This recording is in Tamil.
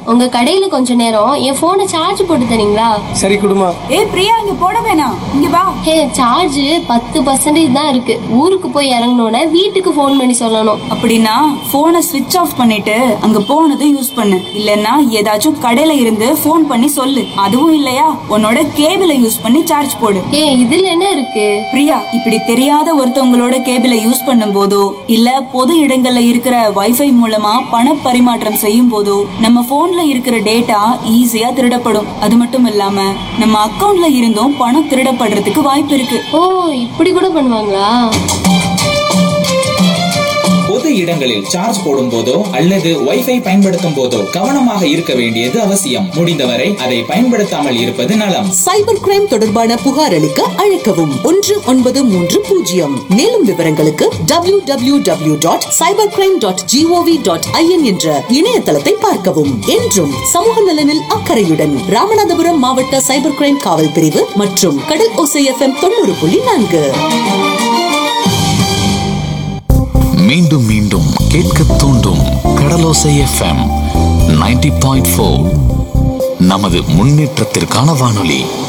உங்க கடையில கொஞ்ச நேரம் என் போனை சார்ஜ் போட்டு தரீங்களா சரி குடுமா ஏய் பிரியா இங்க போட வேணாம் இங்க வா ஹே சார்ஜ் பத்து பர்சன்டேஜ் தான் இருக்கு ஊருக்கு போய் இறங்கினோட வீட்டுக்கு ஃபோன் பண்ணி சொல்லணும் அப்படின்னா போனை ஸ்விட்ச் ஆஃப் பண்ணிட்டு அங்க போனதும் யூஸ் பண்ணு இல்லனா ஏதாச்சும் கடையில இருந்து ஃபோன் பண்ணி சொல்லு அதுவும் இல்லையா உன்னோட கேபிளை யூஸ் பண்ணி சார்ஜ் போடு ஏ இதுல என்ன இருக்கு பிரியா இப்படி தெரியாத ஒருத்தவங்களோட கேபிளை யூஸ் பண்ணும் போதோ இல்ல பொது இடங்கள்ல இருக்கிற வைஃபை மூலமா பண பரிமாற்றம் செய்யும் போதோ நம்ம போன்ல இருக்கிற டேட்டா ஈஸியா திருடப்படும் அது மட்டும் இல்லாம நம்ம அக்கவுண்ட்ல இருந்தும் பணம் திருடப்படுறதுக்கு வாய்ப்பு இருக்கு ஓ இப்படி கூட பண்ணுவாங்களா பொது இடங்களில் சார்ஜ் போடும் போதோ அல்லது வைஃபை பயன்படுத்தும் போதோ கவனமாக இருக்க வேண்டியது அவசியம் முடிந்தவரை அதை பயன்படுத்தாமல் இருப்பது நலம் சைபர் கிரைம் தொடர்பான புகார் அளிக்க அழைக்கவும் ஒன்று ஒன்பது மூன்று பூஜ்ஜியம் மேலும் விவரங்களுக்கு W W W dot cyber crime dot GOV dot IN என்ற இணையதளத்தை பார்க்கவும் என்றும் சமூக நலனில் அக்கறையுடன் ராமநாதபுரம் மாவட்ட சைபர் கிரைம் காவல் பிரிவு மற்றும் கடல் ஓசை எஃப்எம் தொண்ணூறு புள்ளி நான்கு மீண்டும் மீண்டும் கேட்க தூண்டும் Kadalosai FM ninety point four நமது முன்னேற்றத்திற்கான வானொலி